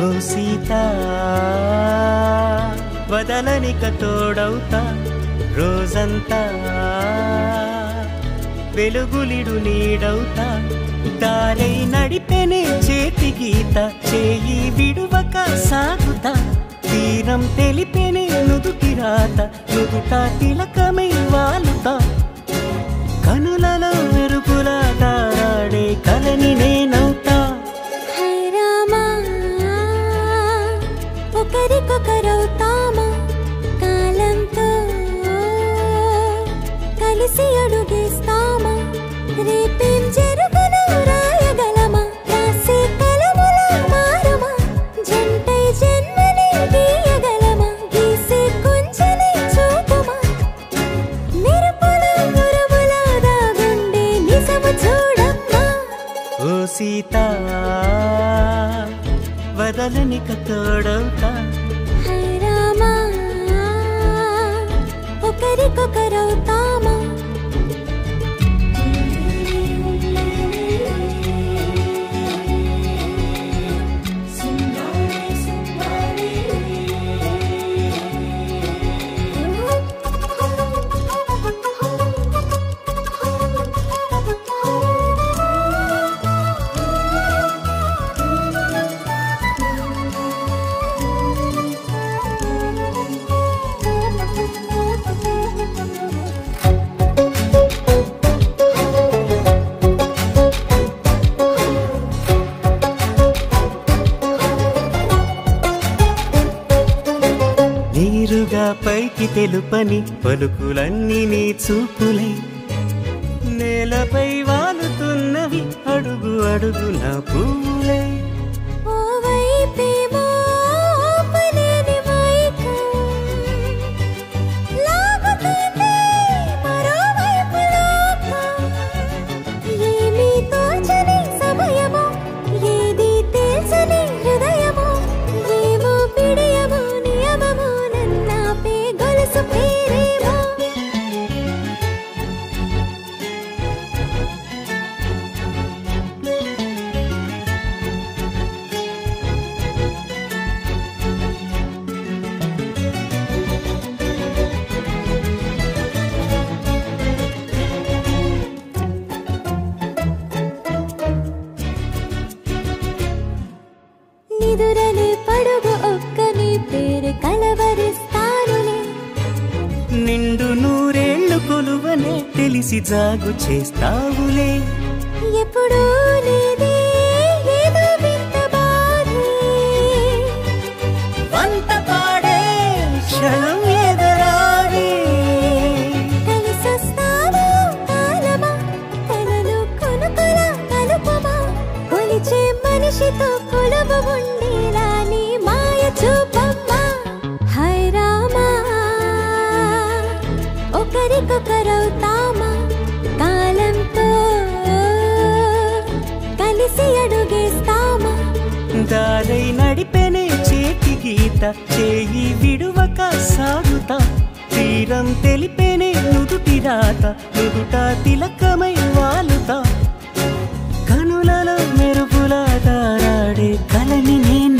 ఓ సీత వదలనిక తోడవుతా రోజంతా వెలుగులిడు నీడవుతా దారై నడిపెనే చేతి గీత చేయి విడువక సాగుతా తీరం తెలిపెనే నుదుటి రాత నుదుట తిలకమై వాలుతా కనులలో మెరుపులా తారాడే కలని నేనవుతా హై రామా ఒకరికొకరవుతామా కాలంతో కలిసి అడుగేస్తామా రేపేం జరుగునో రాయగలమా రాసే కలముల మారమా జంటై జన్మని గీయగలమా గీసే కొంచెని చూపుమా మెరుపుల మురుముల దాగుండే నిజము చూడమ్మా ఓ సీత వదలనిక తోడవుతా హై రామా ఒకరికొకరవుతామా నీరుగా పైకి తెలుపని పలుకులన్నీ నీ చూపులై నేలపై వాలుతున్నవి అడుగు అడుగు నా పూలై ఓ వైపేమో ఆపలేని మైకం లాగుతుంది మరోవైపు లోకం ఏమీ తోచని సమయమో ఏది తెలుసని హృదయమో ఏమో పిడియమో నియమమో నన్నాపే గొలుసు పేరేమో నిదురలే పడుగు ఒక్క నీ పేరు కలవరిస్తానులే నిండు నూరేళ్లు కొలువనే తెలిసి జాగు చేస్తావులే ఎప్పుడూ లేదే ఏదో వింత బాధే వంత పాడే క్షణం ఎదరాడే కలిసొస్తావో కాలమా కలలు కొనుకల కలుపమా కొలిచే మనిషితో కొలువు ఉండేలా నీ మాయ చూపమ్మా హై రామా ఒకరికొకరవుతామా కాలంతో కలిసి అడుగేస్తామా దారై నడిపెనే చేతి గీత చేయి విడువక సాగుతా తీరం తెలిపెనే నుదుటి రాత నుదుట తిలకమై వాలుతా కనులలో మెరుపులా తారాడే కలని నేను